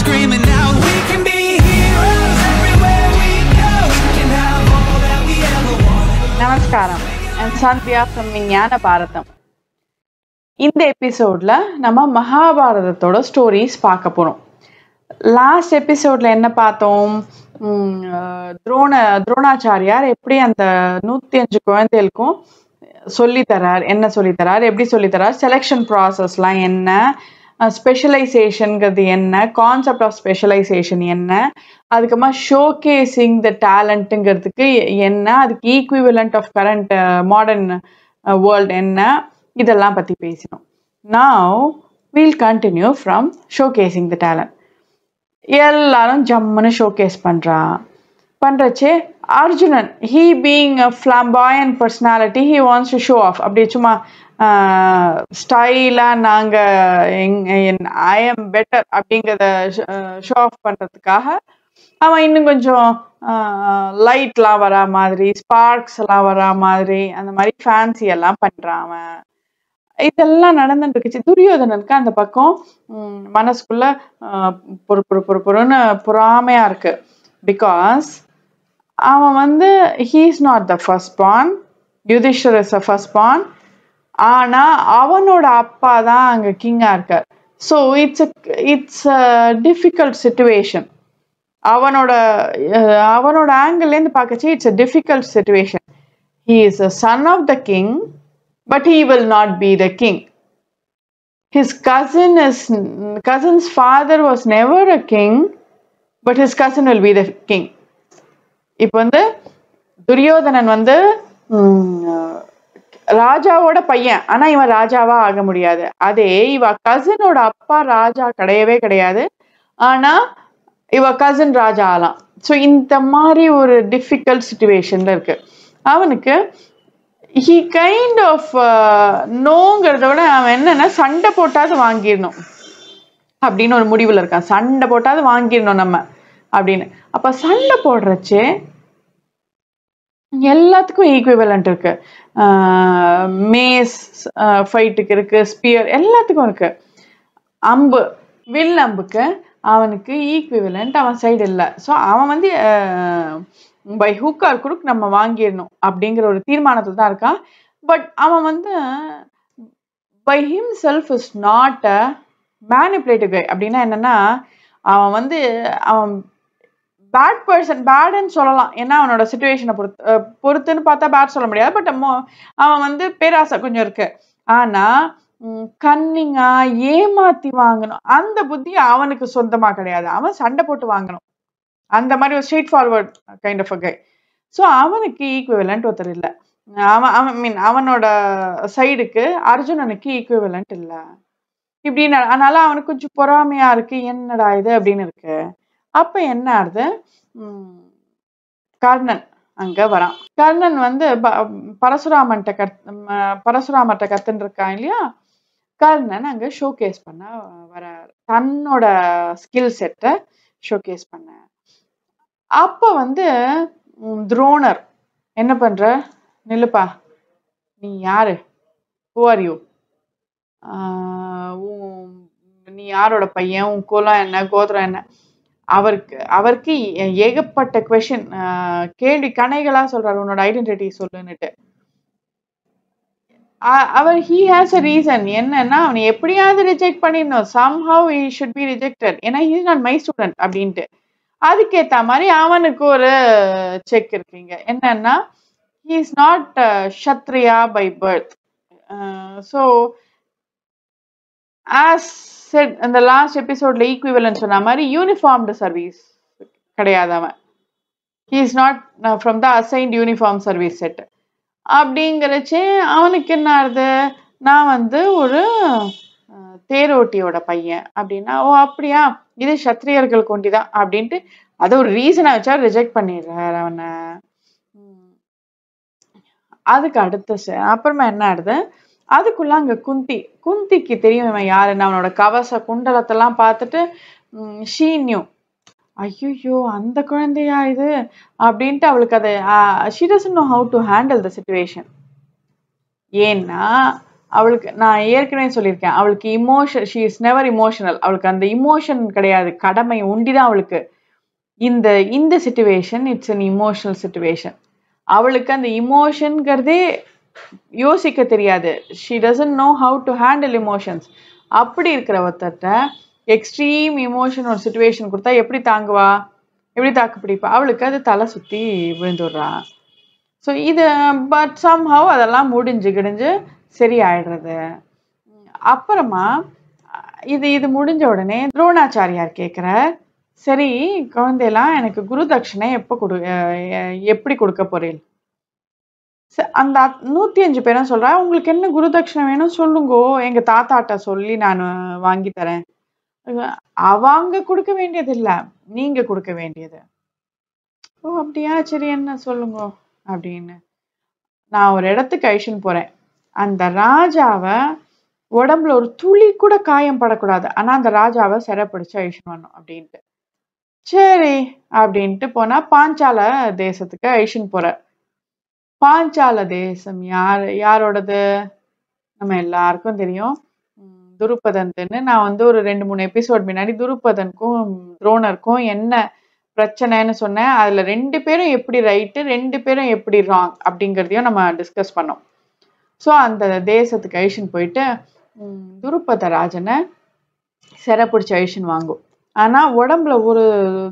screaming out. We can be heroes everywhere we go. We can have all that we ever wanted. நமஸ்காரம் and Sandhya from Vignana Bharatham இந்த எபிசோட்ல நம்ம மகாபாரதத்தோட stories பார்க்க போறோம் last எபிசோட்ல என்ன பார்த்தோம் உம், அஹ், துரோண துரோணாச்சாரியார் எப்படி அந்த நூத்தி அஞ்சு குழந்தைகளுக்கும் சொல்லித்தரார் என்ன சொல்லித்தரார் எப்படி சொல்லித்தரார் செலெக்ஷன் ப்ராசஸ்லாம் என்ன ஸ்பெஷலைசேஷனுங்கிறது என்ன கான்செப்ட் ஆஃப் ஸ்பெஷலைசேஷன் என்ன அதுக்கப்புறமா ஷோகேசிங் த டேலண்ட்டுங்கிறதுக்கு என்ன அதுக்கு equivalent of current modern world என்ன இதெல்லாம் பற்றி பேசினோம் now we'll continue from showcasing the talent எல்லாரும் ஜம்முன்னு ஷோகேஸ் பண்றான் பண்றச்சே Arjunan he being a flamboyant personality he wants to show off அப்படி சும்மா ஸ்டைலாக நாங்கள் ஐ எம் பெட்டர் அப்படிங்கிறத ஷோ ஆஃப் பண்ணுறதுக்காக அவன் இன்னும் கொஞ்சம் லைட்லாம் வரா மாதிரி ஸ்பார்க்ஸ் எல்லாம் வரா மாதிரி அந்த மாதிரி ஃபேன்சி எல்லாம் பண்றான் அவன் இதெல்லாம் நடந்துட்டு இருக்குச்சு துரியோதனனுக்கு அந்த பக்கம் ம், மனசுக்குள்ள ஆஹ், பொறு பொறு பொறு பொறுன்னு பொறாமையா இருக்கு பிகாஸ் அவன் வந்து he is not the first born Yudhishthir is a first born ஆனா அவனோட அப்பா தான் அங்க கிங்கா இருக்கார் so it's it's difficult situation அவனோட அஹ், அவனோட ஆங்கிள்லேருந்து பார்க்கச்சு it's a difficult situation he is a son of the king but he will not be the king. His cousin is cousin's father was never a king, but his cousin will be the king. இப்போ வந்து துரியோதனன் வந்து ம், ராஜாவோட பையன் ஆனா இவன் ராஜாவா ஆக முடியாது அதே இவ கசினோட அப்பா ராஜா கிடையவே கிடையாது ஆனா இவ கசின் ராஜா ஆகலாம் ஸோ இந்த மாதிரி ஒரு டிஃபிகல்ட் சுச்சுவேஷன்ல இருக்கு அவனுக்கு ஹி கைண்ட் ஆஃப் நோங்கிறத விட அவன் என்னன்னா சண்டை போட்டாவது வாங்கிடணும் அப்படின்னு ஒரு முடிவுல இருக்கான் சண்டை போட்டாவது வாங்கிடணும் நம்ம அப்படின்னு அப்ப சண்டை போடுறச்சே எல்லாத்துக்கும் ஈக்குவலண்ட் இருக்கு மேஸ் ஃபைட்டுக்கு இருக்கு ஸ்பியர் எல்லாத்துக்கும் இருக்கு அம்பு வில் அம்புக்கு அவனுக்கு ஈக்குவலண்ட் அவன் சைடு இல்லை ஸோ அவன் வந்து பை ஹுக் ஆர் குறுக் நம்ம வாங்கிடணும் அப்படிங்கிற ஒரு தீர்மானத்தில் தான் இருக்கான் பட் அவன் வந்து by himself is not a manipulative guy அப்படின்னா என்னன்னா அவன் வந்து அவன் பேட் பர்சன் பேடுன்னு சொல்லலாம் ஏன்னா அவனோட சுச்சுவேஷனை பொறுத்து அஹ் பொறுத்துன்னு பார்த்தா பேட் சொல்ல முடியாது பட் அவன் வந்து பேராசை கொஞ்சம் இருக்கு ஆனா கன்னிங்கா ஏமாத்தி வாங்கணும் அந்த புத்தி அவனுக்கு சொந்தமா கிடையாது அவன் சண்டை போட்டு வாங்கணும் அந்த மாதிரி ஒரு straightforward kind of a guy so அவனுக்கு ஈக்குவலண்ட் ஒருத்தர் இல்லை அவன் அவன் மீன் அவனோட சைடுக்கு அர்ஜுனனுக்கு ஈக்குவலண்ட் இல்லை இப்படின்னு அதனால அவனுக்கு கொஞ்சம் பொறாமையா இருக்கு என்னடா இது அப்படின்னு இருக்கு அப்ப என்ன ஆகுது உம் கர்ணன் அங்க வரான் கர்ணன் வந்து ப- பரசுராமன்ட்ட கத் ம- பரசுராமர்ட்ட கத்துன்னு இருக்கான் இல்லையா கர்ணன் அங்க ஷோகேஸ் பண்ண வர தன்னோட ஸ்கில் செட்டை ஷோகேஸ் பண்ண அப்ப வந்து உம், துரோணர் என்ன பண்ற நில்லுப்பா நீ யாரு ஹூ ஆர் யூ நீ யாரோட பையன் உன் குலம் என்ன கோத்திரம் என்ன அவருக்கு அவருக்கு ஏ- ஏகப்பட்ட கொஷின் கேள்வி கணைகளா சொல்றாரு உன்னோட ஐடென்டிட்டி சொல்லுன்னுட்டு அ- அவர் ஹீ ஹேஸ் அ ரீசன் என்னன்னா அவனை எப்படியாவது ரிஜெக்ட் பண்ணிடணும் somehow he should be rejected ஏன்னா ஹீஸ் நாட் மை ஸ்டூடெண்ட் அப்படின்ட்டு அதுக்கேத்த மாதிரி அவனுக்கு ஒரு செக் இருக்குங்க என்னன்னா he is not Kshatriya by birth so as said அந்த லாஸ்ட் எபிசோட்ல ஈக்குவலன் சொன்ன மாதிரி யூனிஃபார்ம்டு சர்வீஸ் கிடையாது அவன் he is not from the assigned uniform service set அப்படிங்கிறச்சே அவனுக்கு என்ன ஆகுது நான் வந்து ஒரு அஹ், தேரோட்டியோட பையன் அப்படின்னா ஓ அப்படியா இது சத்திரியர்கள் கொண்டிதான் அப்படின்ட்டு அதை ஒரு ரீசனை வச்சா ரிஜெக்ட் பண்ணிடுறாரு அவனை உம். அதுக்கு அடுத்த se- அப்புறமா என்ன ஆகுது அதுக்குள்ள அங்க குந்தி குந்திக்கு தெரியும் இவன் யாருன்னு அவனோட கவச குண்டலத்தெல்லாம் பார்த்துட்டு ஷீ நியூ ஐயோ அந்த குழந்தையா இது அப்படின்ட்டு அவளுக்கு அதை she doesn't know how to handle the situation ஏன்னா அவளுக்கு நான் ஏற்கனவே சொல்லியிருக்கேன் அவளுக்கு emotion she is never emotional அவளுக்கு அந்த இமோஷன் கிடையாது கடமை ஒண்டிதான் அவளுக்கு இந்த இந்த situation it's an emotional situation அவளுக்கு அந்த இமோஷன்ங்கிறதே யோசிக்க தெரியாது she doesn't know how to handle emotions அப்படி இருக்கிற ஒருத்தர்கிட்ட எக்ஸ்ட்ரீம் இமோஷன் ஒரு சுச்சுவேஷன் கொடுத்தா எப்படி தாங்குவா எப்படி தாக்கு பிடிப்பா அவளுக்கு அது தலை சுற்றி விழுந்துடுறா ஸோ இது பட் somehow அதெல்லாம் முடிஞ்சு கிடிஞ்சு சரியாயிடுறது உம் அப்புறமா அஹ் இது இது முடிஞ்ச உடனே துரோணாச்சாரியார் கேட்குறார் சரி குழந்தையெல்லாம் எனக்கு குரு தட்சிணை எப்போ கொடு அஹ் எ- எப்படி கொடுக்க போறீள் ச- அந்த அத்- நூத்தி அஞ்சு பேரும் சொல்றா உங்களுக்கு என்ன குரு தட்சிணை வேணும் சொல்லுங்கோ எங்க தாத்தாட்ட சொல்லி நான் வாங்கி தரேன் அஹ் அவங்க கொடுக்க வேண்டியது இல்ல நீங்க கொடுக்க வேண்டியது ஓ அப்படியா சரி என்ன சொல்லுங்க அப்படின்னு நான் ஒரு இடத்துக்கு அழிச்சுன்னு போறேன் அந்த ராஜாவை உடம்புல ஒரு துளி கூட காயம் படக்கூடாது ஆனா அந்த ராஜாவை சிறை பிடிச்சு அழிச்சுன்னு வரணும் அப்படின்ட்டு சரி அப்படின்ட்டு போனா பாஞ்சால தேசத்துக்கு அழிச்சுன்னு போறார் பாஞ்சால தேசம் யார் யாரோடது நம்ம எல்லாருக்கும் தெரியும் உம் துருபதன்துன்னு நான் வந்து ஒரு ரெண்டு மூணு எபிசோட் முன்னாடி துருபதனுக்கும் துரோணருக்கும் என்ன பிரச்சனைன்னு சொன்னேன் அதுல ரெண்டு பேரும் எப்படி ரைட்டு ரெண்டு பேரும் எப்படி ராங் அப்படிங்கிறதையும் நம்ம டிஸ்கஸ் பண்ணோம் ஸோ அந்த தேசத்துக்கு அழிச்சுன்னு போயிட்டு உம் துருபத ராஜனை சிறை பிடிச்ச அழிச்சுன்னு வாங்கும் ஆனா உடம்புல ஒரு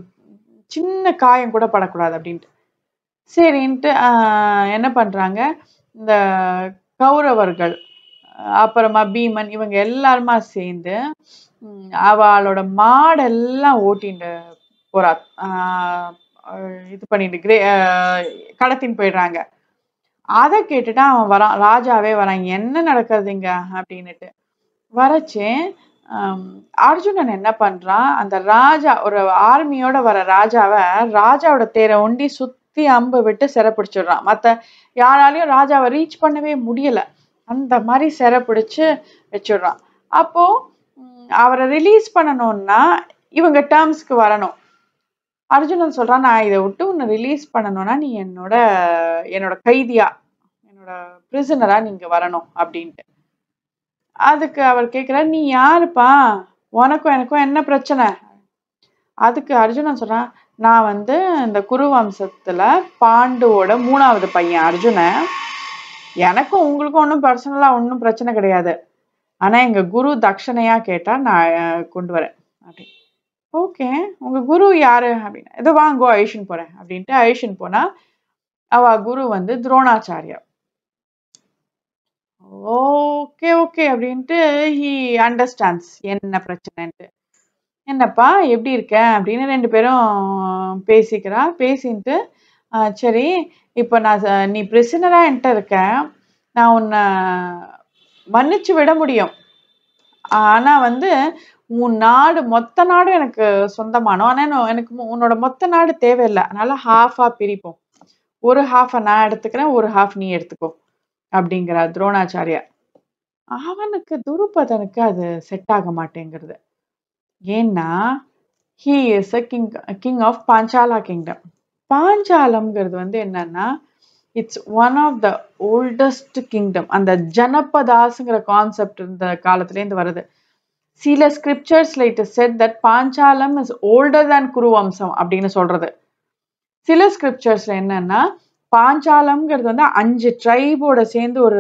சின்ன காயம் கூட படக்கூடாது அப்படின்ட்டு சரின்ட்டு ஆஹ் என்ன பண்றாங்க இந்த கௌரவர்கள் அஹ் அப்புறமா பீமன் இவங்க எல்லாருமா சேர்ந்து உம் அவளோட மாடெல்லாம் ஓட்டிட்டு போறா ஆஹ் அஹ் இது பண்ணிட்டு கிரே ஆஹ் கடத்தின்னு போயிடுறாங்க அதை கேட்டுட்டு அவன் வரான் ராஜாவே வரான் என்ன நடக்குது இங்க அப்படின்னுட்டு வரச்சே ஆம், அர்ஜுனன் என்ன பண்றான் அந்த ராஜா ஒரு ஆர்மியோட வர ராஜாவை ராஜாவோட தேரை ஒண்டி சுத்தி அம்பு விட்டு சிறை பிடிச்சிடுறான் மத்த யாராலையும் ராஜாவை ரீச் பண்ணவே முடியல அந்த மாதிரி சிறை பிடிச்சு வச்சிடுறான் அப்போ ம், அவரை ரிலீஸ் பண்ணணும்னா இவங்க டேர்ம்ஸ்க்கு வரணும் அர்ஜுனன் சொல்றான் நான் இதை விட்டு உன்னை ரிலீஸ் பண்ணணும்னா நீ என்னோட என்னோட கைதியா என்னோட பிரிசனரா நீங்க வரணும் அப்படின்ட்டு அதுக்கு அவர் கேக்குறார் நீ யாருப்பா உனக்கும் எனக்கும் என்ன பிரச்சனை அதுக்கு அர்ஜுனன் சொல்றான் நான் வந்து இந்த குரு வம்சத்துல பாண்டுவோட மூணாவது பையன் அர்ஜுனன் எனக்கும் உங்களுக்கும் ஒன்றும் பர்சனலா ஒன்றும் பிரச்சனை கிடையாது ஆனா எங்க குரு தட்சணையா கேட்டா நான் அஹ், கொண்டு வரேன் அப்படி ஓகே உங்க குரு யாரு அப்படின்னு ஏதோ வாங்கோ ஐஷன் போறேன் அப்படின்ட்டு ஐஷன் போனா அவ குரு வந்து துரோணாச்சாரியா ஓகே ஓகே அப்படின்ட்டு ஹி அண்டர்ஸ்டாண்ட்ஸ் என்ன பிரச்சனைன்ட்டு என்னப்பா எப்படி இருக்க அப்படின்னு ரெண்டு பேரும் பேசிக்கிறா பேசின்ட்டு "ஆ, சரி இப்போ நான் ச- நீ பிரிசனரா என்கிட்ட இருக்க நான் உன்னை மன்னிச்சு விட முடியும் ஆனா வந்து உன் நாடு மொத்த நாடும் எனக்கு சொந்தமானோம் ஆனா நான் எனக்கு மு- உன்னோட மொத்த நாடு தேவையில்லை அதனால ஹாஃபா பிரிப்போம் ஒரு ஹாஃபை நான் எடுத்துக்கிறேன் ஒரு ஹாஃப் நீ எடுத்துக்கோ அப்படிங்கிறா துரோணாச்சாரியா அவனுக்கு துருபதனுக்கு அது செட் ஆக மாட்டேங்கிறது ஏன்னா he is a king king of Panchala kingdom பாஞ்சாலம்ங்கிறது வந்து என்னன்னா it's one of the oldest kingdom அந்த ஜனபதாஸ்ங்கிற கான்செப்ட் இந்த காலத்துலேருந்து வருது சில ஸ்கிரிப்சர்ஸ்ல it is said that Panchalam is older than Kuruvamsam அப்படின்னு சொல்றது சில ஸ்கிரிப்சர்ஸ்ல என்னன்னா பாஞ்சாலம்ங்கிறது வந்து அஞ்சு ட்ரைபோட சேர்ந்து ஒரு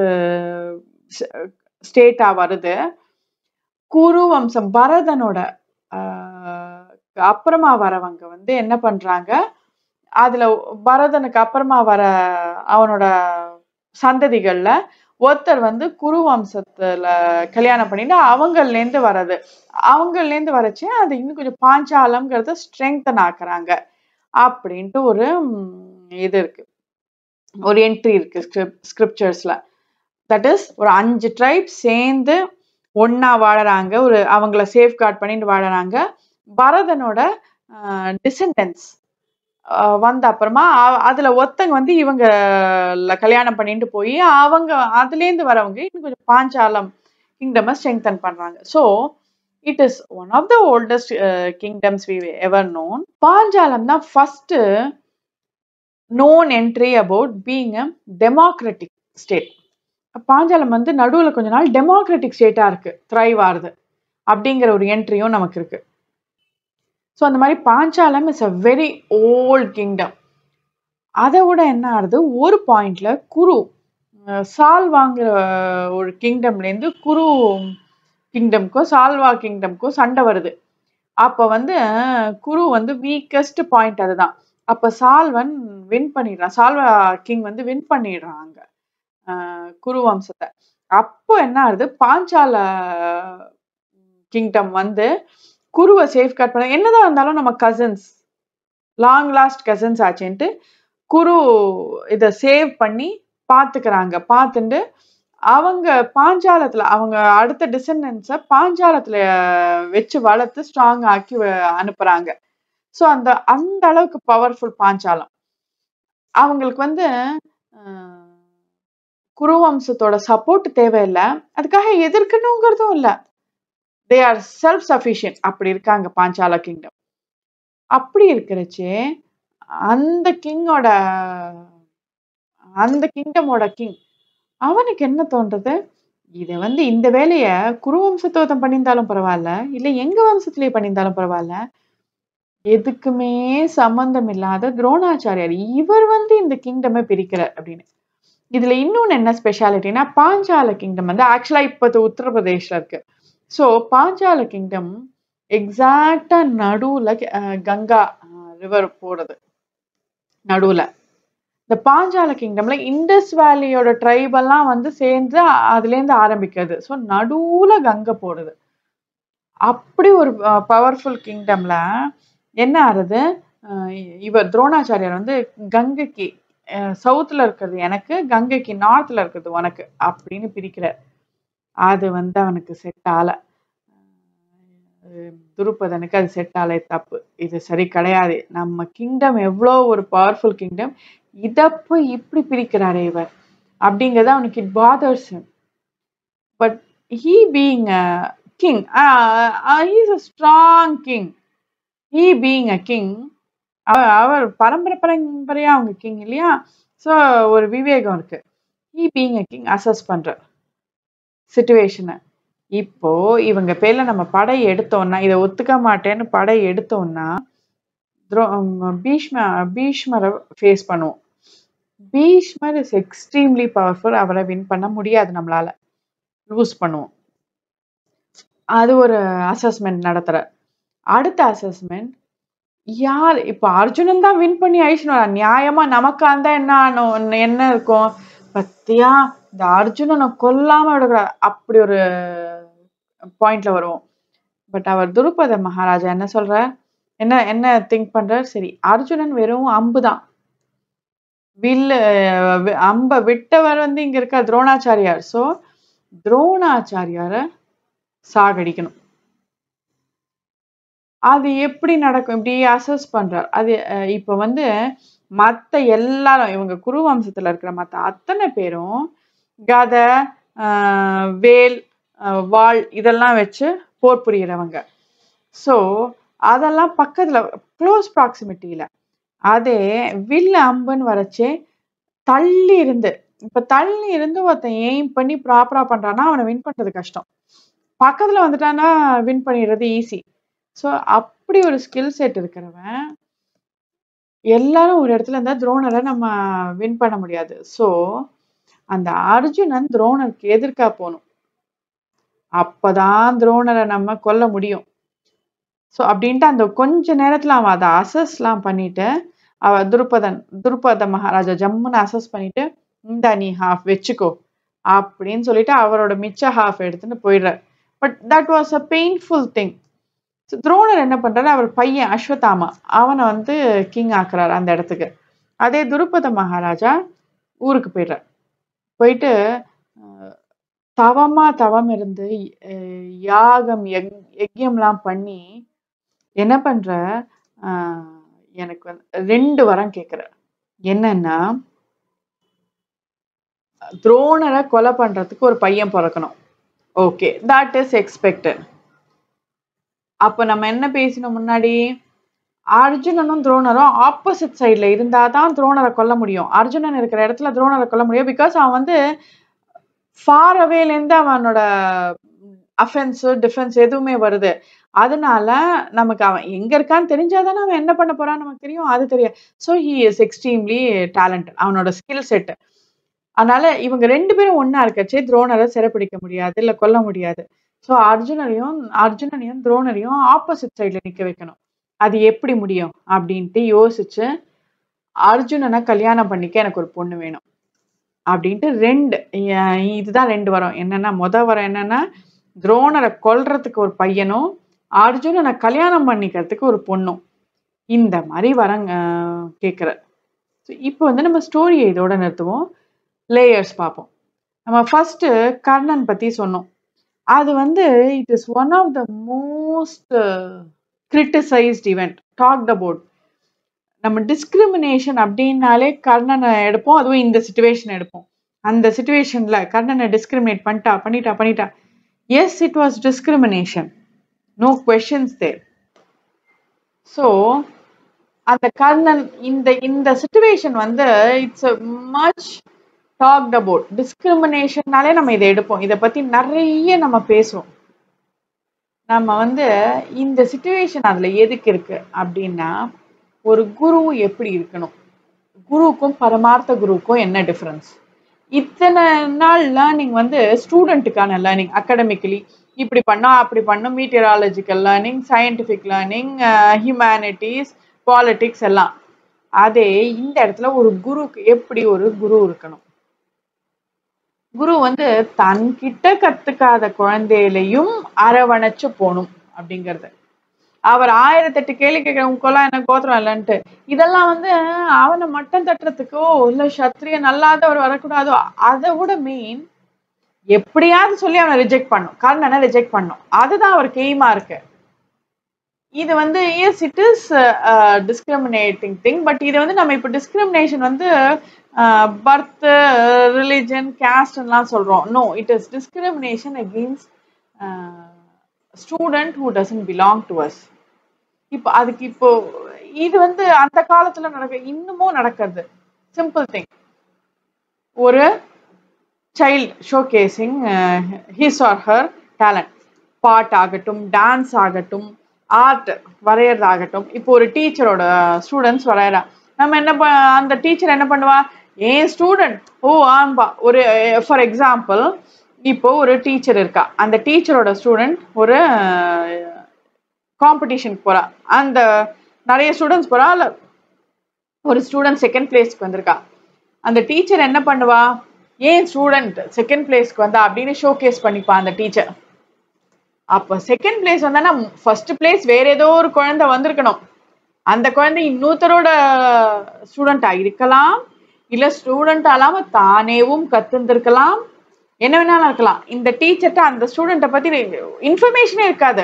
ஸ்டேட்டா வருது குரு வம்சம் பரதனோட ஆஹ், அப்புறமா வரவங்க வந்து என்ன பண்றாங்க அதுல பரதனுக்கு அப்புறமா வர அவனோட சந்ததிகள்ல ஒருத்தர் வந்து குரு வம்சத்துல கல்யாணம் பண்ணிட்டு அவங்கள்ல இருந்து வர்றது அவங்கள்ல இருந்து வரச்சு அது இன்னும் கொஞ்சம் பாஞ்சாலம்ங்கிறத ஸ்ட்ரெங்தன் ஆக்குறாங்க அப்படின்ட்டு ஒரு ம், இது இருக்கு ஒரு என்ட்ரி இருக்கு ஸ்கிரிப்சர்ஸ்ல தட் இஸ் ஒரு அஞ்சு ட்ரைப் சேர்ந்து ஒண்ணா வாழறாங்க ஒரு அவங்கள சேஃப்கார்ட் பண்ணிட்டு வாழறாங்க பரதனோட டிசெண்டன்ஸ் வந்த அப்புறமா அ- அதுல ஒருத்தங்க வந்து இவங்க கல்யாணம் பண்ணிட்டு போய் அவங்க அதுலேருந்து வரவங்க இன்னும் கொஞ்சம் பாஞ்சாலம் கிங்டமை ஸ்ட்ரெங்தன் பண்றாங்க so it is one of the oldest kingdoms we ever known Panchalam தான் first known entry about being a democratic state Panchalam வந்து நடுவுல கொஞ்ச நாள் டெமோக்ராட்டிக் ஸ்டேட்டா இருக்கு த்ரைவ் ஆகுது அப்படிங்கிற ஒரு என்ட்ரியும் நமக்கு இருக்கு ஸோ அந்த மாதிரி Panchalam is a very old kingdom அதை விட என்ன ஆகுது ஒரு பாயிண்ட்ல குரு அஹ் சால்வாங்கிற ஒரு கிங்டம்லேருந்து குரு கிங்டம்க்கோ சால்வா கிங்டம்க்கோ சண்டை வருது அப்போ வந்து அஹ், குரு வந்து வீக்கஸ்ட் பாயிண்ட் அதுதான் அப்போ சால்வன் வின் பண்ணிடுறான் சால்வா கிங் வந்து வின் பண்ணிடுறாங்க அஹ், குரு வம்சத்தை அப்போ என்ன ஆகுது பாஞ்சால கிங்டம் வந்து குருவை சேஃப்கார்ட் பண்ண என்னதான் இருந்தாலும் நம்ம கசின்ஸ் லாங் லாஸ்ட் கசின்ஸ் ஆச்சுன்ட்டு குரு இதை சேவ் பண்ணி பார்த்துக்கிறாங்க பார்த்துட்டு அவங்க பாஞ்சாலத்துல அவங்க அடுத்த டிசெண்டன்ஸை பாஞ்சாலத்துல வச்சு வளர்த்து ஸ்ட்ராங் ஆக்கி வ- அனுப்புறாங்க ஸோ அந்த அந்த அளவுக்கு பவர்ஃபுல் பாஞ்சாலம் அவங்களுக்கு வந்து அஹ், குருவம்சத்தோட சப்போர்ட் தேவையில்லை அதுக்காக எதிர்க்கணுங்கிறதும் இல்லை தே ஆர் செல்ஃப் சஃபிஷியன்ட் அப்படி இருக்காங்க பாஞ்சால கிங்டம் அப்படி இருக்கிறச்சே அந்த கிங்கோட அந்த கிங்டமோட கிங் அவனுக்கு என்ன தோன்றது இதை வந்து இந்த வேலையை குரு வம்சத்தோத்தம் பண்ணியிருந்தாலும் பரவாயில்ல இல்லை எங்க வம்சத்திலே பண்ணியிருந்தாலும் பரவாயில்ல எதுக்குமே சம்பந்தம் இல்லாத துரோணாச்சாரியார் இவர் வந்து இந்த கிங்டமை பிரிக்கிறார் அப்படின்னு இதுல இன்னொன்னு என்ன ஸ்பெஷாலிட்டினா பாஞ்சால கிங்டம் வந்து ஆக்சுவலா இப்போ உத்தரப்பிரதேஷ்ல இருக்கு ஸோ பாஞ்சால கிங்டம் எக்ஸாக்டா நடுவுல அஹ், கங்கா ரிவர் போறது நடுவுல இந்த பாஞ்சால கிங்டம்ல இண்டஸ் வேலியோட ட்ரைபெல்லாம் வந்து சேர்ந்து அதுலேருந்து ஆரம்பிக்கிறது ஸோ நடுவுல கங்கை போடுது அப்படி ஒரு பவர்ஃபுல் கிங்டம்ல என்ன ஆறுது அஹ் இவர் துரோணாச்சாரியார் வந்து கங்கைக்கு சவுத்துல இருக்கிறது எனக்கு கங்கைக்கு நார்த்ல இருக்கிறது உனக்கு அப்படின்னு பிரிக்கிறார் அது வந்து அவனுக்கு செட் ஆகல அஹ் துருபதனுக்கு அது செட் ஆகலை தப்பு இது சரி கிடையாது நம்ம கிங்டம் எவ்வளோ ஒரு பவர்ஃபுல் கிங்டம் இதை போய் இப்படி பிரிக்கிறாரே இவர் அப்படிங்கிறது அவனுக்கு it bothers but he being a king he's a strong king he being a king அவர் பரம்பரை பரம்பரையா அவங்க கிங் இல்லையா ஸோ ஒரு விவேகம் இருக்கு he being a king assess பண்ற சுச்சுவேஷனை இப்போ இவங்க பேர்ல நம்ம படை எடுத்தோம்னா இதை ஒத்துக்க மாட்டேன்னு படை எடுத்தோம்னா துரோ- உம் பீஷ்ம பீஷ்மரை ஃபேஸ் பண்ணுவோம் பீஷ்மர் இஸ் எக்ஸ்ட்ரீம்லி பவர்ஃபுல் அவரை வின் பண்ண முடியாது நம்மளால லூஸ் பண்ணுவோம் அது ஒரு அசஸ்மெண்ட் நடத்துற அடுத்த அசஸ்மெண்ட் யார் இப்போ அர்ஜுனன் தான் வின் பண்ணி அழிச்சுனா நியாயமா நமக்கா இருந்தா என்ன ஆனோம் என்ன இருக்கும் பத்தியா இந்த அர்ஜுனனை கொல்லாம விடக்கூடாது அப்படி ஒரு பாயிண்ட்ல வருவோம் பட் அவர் துருபத மகாராஜா என்ன சொல்ற என்ன என்ன திங்க் பண்றார் சரி அர்ஜுனன் வெறும் அம்பு தான் வில்லு வி- அம்ப விட்டவர் வந்து இங்க இருக்க துரோணாச்சாரியார் சோ துரோணாச்சாரியாரை சாகடிக்கணும் அது எப்படி நடக்கும் இப்படி அசஸ் பண்றார் அது அஹ், இப்ப வந்து மத்த எல்லாரும் இவங்க குரு வம்சத்துல இருக்கிற மத்த அத்தனை பேரும் கதை ஆஹ், வேல் ஆஹ், வாள் இதெல்லாம் வச்சு போர் புரியறவங்க ஸோ அதெல்லாம் பக்கத்துல க்ளோஸ் ப்ராக்சிமிட்டியில அதே வில் அம்புன்னு வரச்சே தள்ளி இருந்து இப்ப தள்ளி இருந்து ஒருத்தன் எய்ம் பண்ணி ப்ராப்பரா பண்றான்னா அவனை வின் பண்றது கஷ்டம் பக்கத்துல வந்துட்டான்னா வின் பண்ணிடுறது ஈஸி ஸோ அப்படி ஒரு ஸ்கில் செட் இருக்கிறவன் எல்லாரும் ஒரு இடத்துல இருந்தா துரோணரை நம்ம வின் பண்ண முடியாது ஸோ அந்த அர்ஜுனன் துரோணருக்கு எதிர்க்கா போகணும் அப்பதான் துரோணரை நம்ம கொல்ல முடியும் ஸோ அப்படின்ட்டு அந்த கொஞ்ச நேரத்துல அவன் அதை அசஸ்லாம் பண்ணிட்டு அவ துருபதன் துருபத மகாராஜா ஜம்முன்னு அசஸ் பண்ணிட்டு இந்தா நீ ஹாஃப் வச்சுக்கோ அப்படின்னு சொல்லிட்டு அவரோட மிச்ச ஹாஃப் எடுத்துன்னு போயிடுறார் but that was a painful thing Dronar என்ன பண்றாரு அவர் பையன் அஸ்வத்தாமா அவனை வந்து கிங் ஆக்குறாரு அந்த இடத்துக்கு அதே துருபத மகாராஜா ஊருக்கு போயிடுறார் போயிட்டு அஹ், தவமா தவம் இருந்து அஹ், யாகம் யக் யஜ்யம்லாம் பண்ணி என்ன பண்ற ஆஹ், எனக்கு வந்து ரெண்டு வரம் கேட்குற என்னன்னா துரோணரை கொலை பண்றதுக்கு ஒரு பையன் பிறக்கணும் ஓகே தட் இஸ் எக்ஸ்பெக்டட் அப்ப நம்ம என்ன பேசினோம் முன்னாடி அர்ஜுனனும் துரோணரும் ஆப்போசிட் சைட்ல இருந்தாதான் துரோணரை கொல்ல முடியும் அர்ஜுனன் இருக்கிற இடத்துல துரோணரை கொல்ல முடியும் பிகாஸ் அவன் வந்து ஃபார் அவேலேருந்து அவனோட அஃபென்ஸ் டிஃபென்ஸ் எதுவுமே வருது அதனால நமக்கு அவன் எங்க இருக்கான்னு தெரிஞ்சாதானே அவன் என்ன பண்ண போறான்னு நமக்கு தெரியும் அது தெரியாது so he is extremely talented அவனோட ஸ்கில் செட் அதனால இவங்க ரெண்டு பேரும் ஒண்ணா இருக்கச்சே துரோணரை சிறைப்பிடிக்க முடியாது இல்ல கொல்ல முடியாது ஸோ அர்ஜுனனையும் அர்ஜுனனையும் துரோணரையும் ஆப்போசிட் சைட்ல நிக்க வைக்கணும் அது எப்படி முடியும் அப்படின்ட்டு யோசிச்சு அர்ஜுனனை கல்யாணம் பண்ணிக்க எனக்கு ஒரு பொண்ணு வேணும் அப்படின்ட்டு ரெண்டு அஹ் இதுதான் ரெண்டு வரம் என்னன்னா முத வரம் என்னன்னா துரோணரை கொல்றதுக்கு ஒரு பையனும் அர்ஜுனனை கல்யாணம் பண்ணிக்கிறதுக்கு ஒரு பொண்ணும் இந்த மாதிரி வரங்க கேட்குற இப்போ வந்து நம்ம ஸ்டோரியை இதோட நிறுத்துவோம் லேயர்ஸ் பார்ப்போம் நம்ம ஃபர்ஸ்ட் கர்ணன் பத்தி சொன்னோம் அது வந்து it is one of the most criticised event talked about நம்ம டிஸ்கிரிமினேஷன் அப்படின்னாலே கர்ணனை எடுப்போம் அதுவும் இந்த சுச்சுவேஷன் எடுப்போம் அந்த சுச்சுவேஷன்ல கர்ணனை டிஸ்கிரிமினேட் பண்ணிட்டா பண்ணிட்டா பண்ணிட்டா yes it was discrimination no questions there so அந்த கர்ணன் இந்த இந்த சுச்சுவேஷன் வந்து இட்ஸ் மச் டாக்ட் அபவுட் டிஸ்கிரிமினேஷன்னாலே நம்ம இதை எடுப்போம் இதை பத்தி நிறைய நம்ம பேசுவோம் நம்ம வந்து இந்த சுச்சுவேஷன் அதுல எதுக்கு இருக்கு அப்படின்னா ஒரு குரு எப்படி இருக்கணும் குருவுக்கும் பரமார்த்த குருவுக்கும் என்ன டிஃபரன்ஸ் இத்தனை நாள் லேர்னிங் வந்து ஸ்டூடெண்ட்டுக்கான லேர்னிங் அகாடமிக்கலி இப்படி பண்ணா அப்படி பண்ணும் meteorological learning scientific learning humanities politics எல்லாம் அதே இந்த இடத்துல ஒரு குருக்கு எப்படி ஒரு குரு இருக்கணும் குரு வந்து தன்கிட்ட கத்துக்காத குழந்தையிலையும் அரவணைச்சு போகணும் அப்படிங்கிறது அவர் ஆயிரத்தெட்டு கேள்வி கேட்கிறவங்க கொல்லாம் என்ன கோத்திரம் இல்லைன்ட்டு இதெல்லாம் வந்து அவனை மட்டம் தட்டுறதுக்கோ இல்ல சத்திரியன் அல்லாதவர் வரக்கூடாதோ அதை விட மீன் எப்படியாவது சொல்லி அவனை ரிஜெக்ட் பண்ணும் கர்ணனை ரிஜெக்ட் பண்ணும் அதுதான் அவருக்கு எய்மா இருக்கு இது வந்து yes it is discriminating thing but இது வந்து நம்ம இப்போ டிஸ்கிரிமினேஷன் வந்து பர்த் ரிலிஜன் கேஸ்ட்லாம் சொல்றோம் no it is discrimination against student who doesn't belong to us இப்போ அதுக்கு இப்போ இது வந்து அந்த காலத்துல நடக்க இன்னமும் நடக்கிறது சிம்பிள் திங் ஒரு child showcasing his or her talent பாட் ஆகட்டும் டான்ஸ் ஆகட்டும் ஆர்ட் வரையறதாகட்டும் இப்போ ஒரு டீச்சரோட ஸ்டூடெண்ட்ஸ் வரையறா நம்ம என்ன ப அந்த டீச்சர் என்ன பண்ணுவா ஏன் ஸ்டூடெண்ட் ஓ ஆம்பா ஒரு ஃபார் எக்ஸாம்பிள் இப்போ ஒரு டீச்சர் இருக்கா அந்த டீச்சரோட ஸ்டூடெண்ட் ஒரு காம்படிஷனுக்கு போறா அந்த நிறைய ஸ்டூடெண்ட்ஸ் போறா இல்ல ஒரு ஸ்டூடெண்ட் செகண்ட் பிளேஸ்க்கு வந்திருக்கா அந்த டீச்சர் என்ன பண்ணுவா ஏன் ஸ்டூடெண்ட் செகண்ட் பிளேஸ்க்கு வந்தா அப்படின்னு ஷோ கேஸ் பண்ணிப்பா அந்த டீச்சர் அப்ப செகண்ட் பிளேஸ் வந்தானா ஃபர்ஸ்ட் பிளேஸ் வேற ஏதோ ஒரு குழந்தை வந்திருக்கணும் அந்த குழந்தை இன்னொருத்தரோட ஸ்டூடெண்டா இருக்கலாம் இல்ல ஸ்டூடெண்ட் அல்லாம தானேவும் கத்துந்திருக்கலாம் என்ன வேணாலும் இருக்கலாம் இந்த டீச்சர்ட்ட அந்த ஸ்டூடெண்ட்டை பத்தி இன்ஃபர்மேஷனே இருக்காது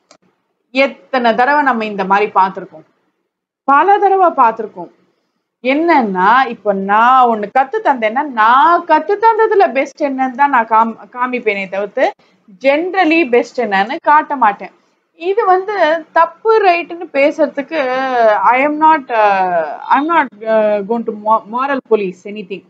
எத்தனை தடவை நம்ம இந்த மாதிரி பார்த்துருக்கோம் பல தடவை பார்த்துருக்கோம் என்னன்னா இப்போ நான் ஒண்ணு கத்து தந்தேன்னா நான் கத்து தந்ததுல பெஸ்ட் என்னன்னு தான் நான் காம் காமிப்பேனே தவிர்த்து ஜென்ரலி பெஸ்ட் என்னன்னு காட்ட மாட்டேன் இது வந்து தப்பு ரைட்டுன்னு பேசுறதுக்கு I am not I am not gonna moral police anything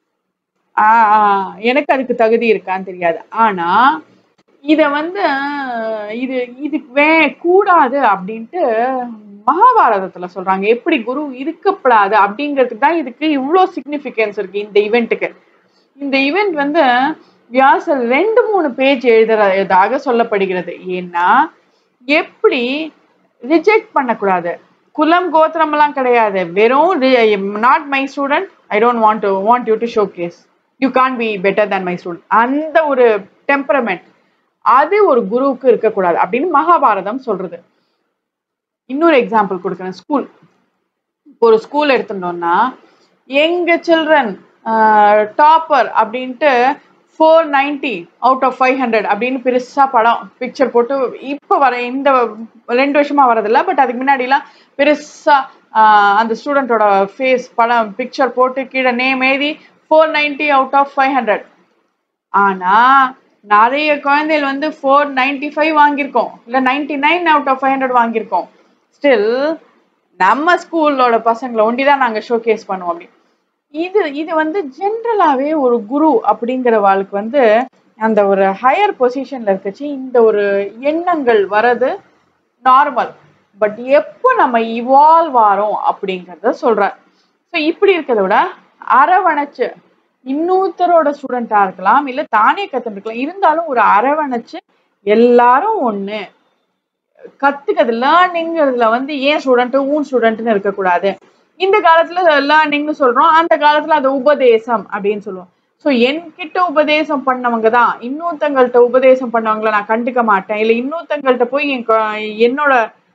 எனக்கு அதுக்கு தகுதி இருக்கான்னு தெரியாது ஆனா இத வந்து ஆஹ் இது இதுக்கு வே கூடாது அப்படின்ட்டு மகாபாரதத்துல சொல்றாங்க எப்படி குரு இருக்கப்படாது அப்படிங்கிறதுக்கு தான் இதுக்கு இவ்வளோ சிக்னிஃபிகன்ஸ் இருக்கு இந்த இவெண்ட்டுக்கு இந்த இவெண்ட் வந்து வியாசர் ரெண்டு மூணு பேஜ் எழுதுறதாக சொல்லப்படுகிறது ஏன்னா எப்படி ரிஜெக்ட் பண்ணக்கூடாது குலம் கோத்திரம் எல்லாம் கிடையாது வெறும் not my student I don't want to want you to showcase you can be better than my student அந்த ஒரு டெம்பரமெண்ட் அது ஒரு குருவுக்கு இருக்கக்கூடாது அப்படின்னு மகாபாரதம் சொல்றது இன்னொரு எக்ஸாம்பிள் கொடுக்குறேன் ஸ்கூல் ஒரு ஸ்கூல் எடுத்துட்டோம்னா எங்க சில்ட்ரன் டாப்பர் அப்படின்ட்டு four ninety out of five hundred அப்படின்னு பெருசா படம் பிக்சர் போட்டு இப்போ வர இந்த ரெண்டு வருஷமா வரதில்ல பட் அதுக்கு முன்னாடிலாம் பெருசா ஆஹ் அந்த ஸ்டூடெண்ட்டோட ஃபேஸ் படம் பிக்சர் போட்டு கீழே நேம் எழுதி four ninety out of five hundred ஆனா நிறைய குழந்தைகள் வந்து ஃபோர் நைன்டி ஃபைவ் வாங்கியிருக்கோம் இல்லை ninety nine out of five hundred வாங்கியிருக்கோம் ஸ்டில் நம்ம ஸ்கூலோட பசங்களை ஒண்டி தான் நாங்கள் ஷோ கேஸ் பண்ணுவோம் அப்படி இது இது வந்து ஜென்ரலாவே ஒரு குரு அப்படிங்கிறவாளுக்கு வந்து அந்த ஒரு ஹையர் பொசிஷன்ல இருக்கச்சு இந்த ஒரு எண்ணங்கள் வரது நார்மல் பட் எப்போ நம்ம இவால்வ் ஆறோம் அப்படிங்கிறத சொல்றார் ஸோ இப்படி இருக்கிறத விட அரவணைச்சு இன்னொருத்தரோட ஸ்டூடெண்டா இருக்கலாம் இல்ல தானே கத்துருக்கலாம் இருந்தாலும் ஒரு அரவணைச்சு எல்லாரும் ஒண்ணு கத்துக்கிறது லேர்னிங்கிறதுல வந்து ஏன் ஸ்டூடெண்ட் ஊன் ஸ்டூடெண்ட்னு இருக்கக்கூடாது இந்த காலத்துல லேர்னிங்னு சொல்றோம் அந்த காலத்துல அது உபதேசம் அப்படின்னு சொல்லுவோம் ஸோ என்கிட்ட உபதேசம் பண்ணவங்க தான் இன்னொருத்தங்கள்ட்ட உபதேசம் பண்ணவங்கள நான் கண்டுக்க மாட்டேன் இல்லை இன்னொருத்தங்கள்ட்ட போய் என் கொ- என்னோட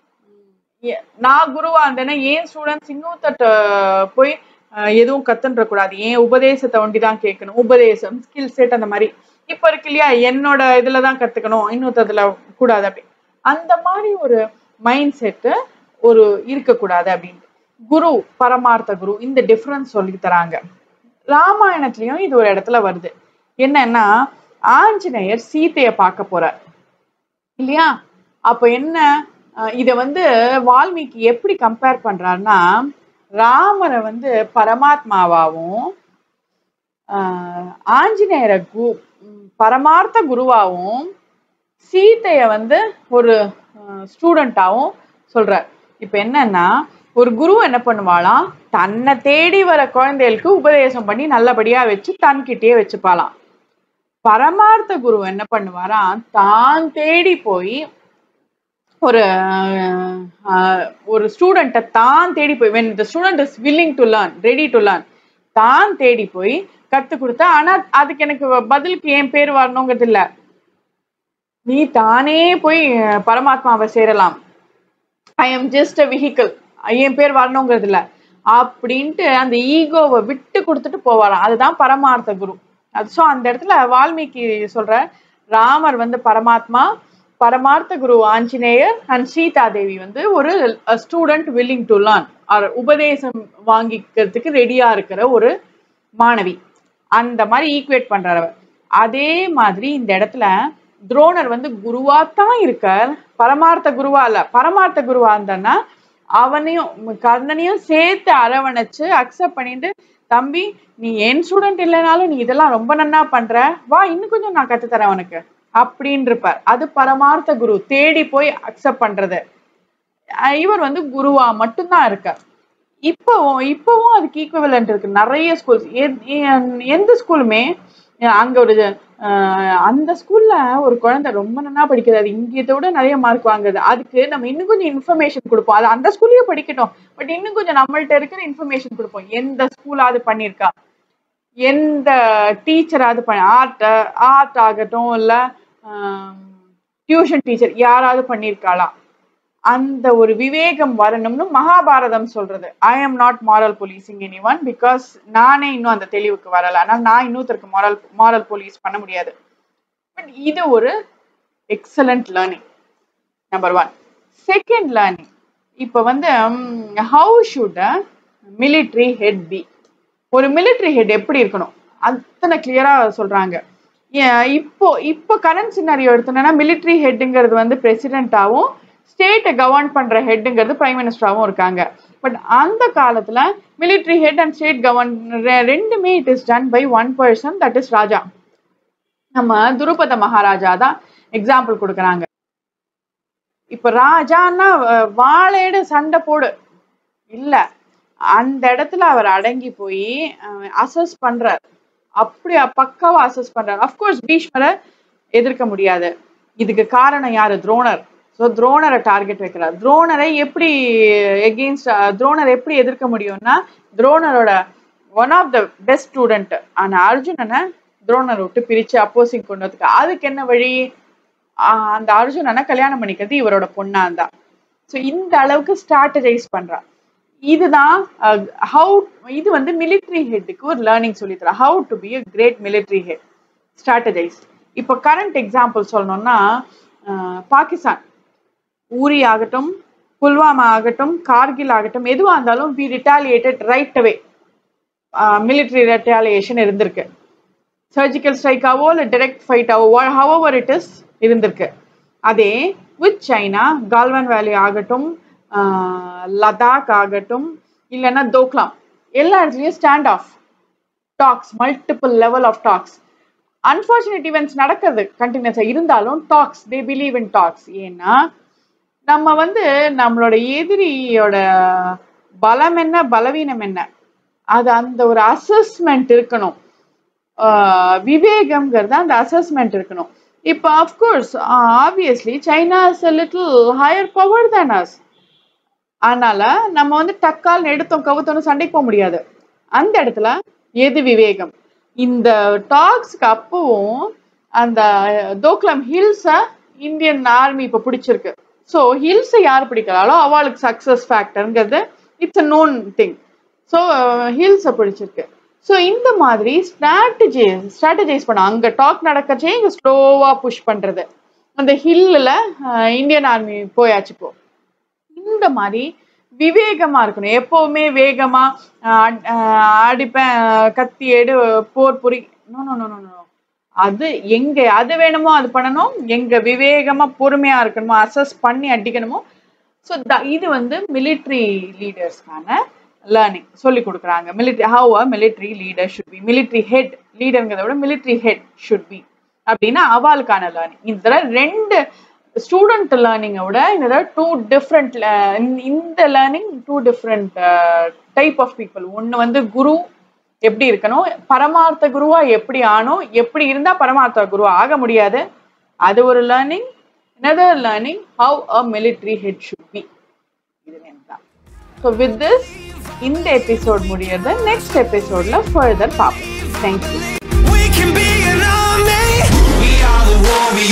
எ- நான் குருவா இருந்தேன்னா ஏன் ஸ்டூடெண்ட்ஸ் இன்னொருத்தட்ட போய் அஹ், எதுவும் கத்துன்ற கூடாது ஏன் உபதேசத்தை ஒண்டி தான் கேட்கணும் உபதேசம் ஸ்கில் செட் அந்த மாதிரி இப்ப இருக்கு இல்லையா என்னோட இதுல தான் கத்துக்கணும் இன்னொருத்ததுல கூடாது அப்படி அந்த மாதிரி ஒரு மைண்ட் செட்டு ஒரு இருக்கக்கூடாது அப்படின்னு குரு பரமார்த்த குரு இந்த டிஃபரன்ஸ் சொல்லி தராங்க ராமாயணத்துலயும் இது ஒரு இடத்துல வருது என்னன்னா ஆஞ்சநேயர் சீதையை பார்க்க போறார் இல்லையா அப்ப என்ன அஹ் இத வந்து வால்மீகி எப்படி கம்பேர் பண்றாருன்னா ராமரை வந்து பரமாத்மாவாவும் ஆஹ் ஆஞ்சநேயரை கு ம், பரமார்த்த குருவாவும் சீதைய வந்து ஒரு ஸ்டூடெண்டாவும் சொல்றார் இப்ப என்னன்னா ஒரு குரு என்ன பண்ணுவாளாம் தன்னை தேடி வர குழந்தைகளுக்கு உபதேசம் பண்ணி நல்லபடியா வச்சு தன்கிட்டயே வச்சுப்பாளாம் பரமார்த்த குரு என்ன பண்ணுவாராம் தான் தேடி போய் ஒரு அஹ், ஒரு ஸ்டூடெண்ட்டை தான் தேடி போய் when the student is willing to learn ready to learn தான் தேடி போய் கத்து கொடுத்தா ஆனா அதுக்கு எனக்கு பதிலுக்கு என் பேர் வரணுங்கிறது இல்ல நீ தானே போய் அஹ், பரமாத்மாவை சேரலாம் I am just a vehicle என் பேர் வரணுங்கிறது இல்ல அப்படின்ட்டு அந்த ஈகோவை விட்டு கொடுத்துட்டு போவாராம் அதுதான் பரமார்த்த குரு அது ஸோ அந்த இடத்துல வால்மீகி சொல்ற ராமர் வந்து பரமாத்மா பரமார்த்த குரு ஆஞ்சநேயர் அண்ட் சீதா தேவி வந்து ஒரு student willing to learn or உபதேசம் வாங்கிக்கிறதுக்கு ரெடியா இருக்கிற ஒரு மாணவி அந்த மாதிரி ஈக்குவேட் பண்றாரு அவர். அதே மாதிரி இந்த இடத்துல துரோணர் வந்து குருவா தான் இருக்கார் பரமார்த்த குருவா இல்ல பரமார்த்த குருவா இருந்தான்னா அவனையும் கர்ணனையும் சேர்த்து அரவணைச்சு அக்செப்ட் பண்ணிட்டு தம்பி நீ என் ஸ்டூடெண்ட் இல்லைனாலும் நீ இதெல்லாம் ரொம்ப நன்னா பண்ற வா இன்னும் கொஞ்சம் நான் கத்துத்தரேன் உனக்கு அப்படின்னு இருப்பார் அது பரமார்த்த குரு தேடி போய் அக்செப்ட் பண்றது அஹ் இவர் வந்து குருவா மட்டும்தான் இருக்கார் இப்போவும் இப்போவும் அதுக்கு ஈக்குவலண்ட் இருக்கு நிறைய ஸ்கூல்ஸ் எந்த ஸ்கூலுமே அங்க ஒரு அஹ், அந்த ஸ்கூல்ல ஒரு குழந்தை ரொம்ப நல்லா படிக்குது அது இங்கே விட நிறைய மார்க் வாங்குது அதுக்கு நம்ம இன்னும் கொஞ்சம் இன்ஃபர்மேஷன் கொடுப்போம் அது அந்த ஸ்கூல்லயே படிக்கட்டும் பட் இன்னும் கொஞ்சம் நம்மள்ட்ட இருக்கிற இன்ஃபர்மேஷன் கொடுப்போம் எந்த ஸ்கூலாவது பண்ணியிருக்கா எந்த டீச்சராவது பண்ண ஆர்ட் ஆர்ட் ஆகட்டும் இல்ல டியூஷன் டீச்சர் யாராவது பண்ணியிருக்காளா அந்த ஒரு விவேகம் வரணும்னு மகாபாரதம் சொல்றது I am not moral policing anyone because நானே இன்னும் அந்த தெளிவுக்கு வரல ஆனால் நான் இன்னொருத்தருக்கு moral moral police பண்ண முடியாது பட் இது ஒரு excellent learning number one second learning இப்போ வந்து how should military head be ஒரு military ஹெட் எப்படி இருக்கணும் அத்தனை கிளியரா சொல்றாங்க ஏன் இப்போ இப்போ கரண்ட் சினாரியோ எடுத்தோம்னா military ஹெட்டுங்கிறது வந்து பிரசிடென்ட்டாவும் ஸ்டேட்டை கவர்ன் பண்ற ஹெட்டுங்கிறது பிரைம் மினிஸ்டராகவும் இருக்காங்க பட் அந்த காலத்துல military head and state govern ரெண்டுமே it is done by one person that is ராஜா நம்ம துருபத மகாராஜா தான் எக்ஸாம்பிள் கொடுக்குறாங்க இப்ப ராஜான்னா அஹ், வாளேடு சண்டை போடு இல்ல அந்த இடத்துல அவர் அடங்கி போய் அசஸ் பண்றார் அப்படி பக்காவா அசஸ் பண்றார் அஃப்கோர்ஸ் பீஷ்மரை எதிர்க்க முடியாது இதுக்கு காரணம் யாரு துரோணர் ஸோ துரோணரை டார்கெட் வைக்கிறார் துரோணரை எப்படி எகெயின்ஸ்ட் துரோணரை எப்படி எதிர்க்க முடியும்னா துரோணரோட one of the best student ஆனா அர்ஜுனனை துரோணரை விட்டு பிரிச்சு அப்போசிங் கொண்டு வரதுக்கு அதுக்கு என்ன வழி ஆஹ் அந்த அர்ஜுனனை கல்யாணம் பண்ணிக்கிறது இவரோட பொண்ணா இருந்தா ஸோ இந்த அளவுக்கு ஸ்ட்ராட்டஜைஸ் பண்றா இதுதான் ஹவு இது வந்து military ஹெட்டுக்கு ஒரு லேர்னிங் சொல்லித்தரா how to be a great military head strategise இப்போ கரண்ட் எக்ஸாம்பிள் சொல்லணும்னா ஆஹ் பாகிஸ்தான் ஊரி ஆகட்டும் புல்வாமா ஆகட்டும் கார்கில் ஆகட்டும் எதுவாக இருந்தாலும் we retaliated right away military retaliation இருந்திருக்கு சர்ஜிக்கல் ஸ்ட்ரைக்காவோ இல்லை டிரெக்ட் ஃபைட்டாவோ ஹவவர் இட் இஸ் இருந்திருக்கு அதே வித் சைனா கால்வன் வேலி ஆகட்டும் ஆஹ் லடாக் ஆகட்டும் இல்லைன்னா தோக்லாம் எல்லா இடத்துலையும் stand off talks multiple level of talks unfortunate events நடக்குது கண்டினியூஸா இருந்தாலும் talks they believe in talks ஏன்னா நம்ம வந்து நம்மளோட எதிரியோட பலம் என்ன பலவீனம் என்ன அது அந்த ஒரு அசஸ்மெண்ட் இருக்கணும் ஆஹ் விவேகம்ங்கிறது அந்த அசஸ்மெண்ட் இருக்கணும் இப்போ of course obviously China is a little higher power than us அதனால நம்ம வந்து டக்கால் எடுத்தோம் கவுத்தோன்னு சண்டைக்கு போக முடியாது அந்த இடத்துல எது விவேகம் இந்த டாக்ஸ்க்கு அப்பவும் அந்த தோக்லம் ஹில்ஸை இந்தியன் ஆர்மி இப்போ பிடிச்சிருக்கு ஸோ ஹில்ஸை யார் பிடிக்கிறாளோ அவளுக்கு சக்ஸஸ் ஃபேக்டருங்கிறது it's a known thing so ஹில்ஸை பிடிச்சிருக்கு ஸோ இந்த மாதிரி ஸ்ட்ராட்டஜி ஸ்ட்ராட்டஜைஸ் பண்ண அங்கே டாக் நடக்கச்சே இங்கே ஸ்லோவாக புஷ் பண்ணுறது அந்த ஹில்லில் இந்தியன் ஆர்மி போயாச்சு இப்போ இந்த மாதிரி விவேகமா இருக்கணும் எப்பவுமே வேகமா ஆஹ் ஆஹ் அடிப்பேன் கத்தி எடு போர் புரி நோ நோ நோ நோ அது எங்க அது வேணுமோ அது பண்ணணும் எங்க விவேகமா பொறுமையா இருக்கணுமோ அசஸ் பண்ணி அடிக்கணுமோ ஸோ இது வந்து மிலிட்ரி லீடர்ஸ்க்கான லேர்னிங் சொல்லி கொடுக்குறாங்க military how a military leader should be military head லீடருங்கிறத விட மிலிட்ரி ஹெட் ஷுட் பி அப்படின்னா அவளுக்கான லேர்னிங் இதுல ரெண்டு ஸ்டூடெண்ட் லேர்னிங்கை விட இந்த டூ டிஃப்ரெண்ட் இந்த learning two different type of people ஒன்று வந்து குரு எப்படி இருக்கணும் பரமார்த்த குருவா எப்படி ஆனோம் எப்படி இருந்தா பரமார்த்த குருவா ஆக முடியாது அது ஒரு learning another learning how a military head should be இது தான் ஸோ வித் திஸ் இந்த எபிசோட் முடியறது நெக்ஸ்ட் எபிசோட்ல ஃபர்தர் பார்ப்போம் thank you We can be an army. We are the warriors.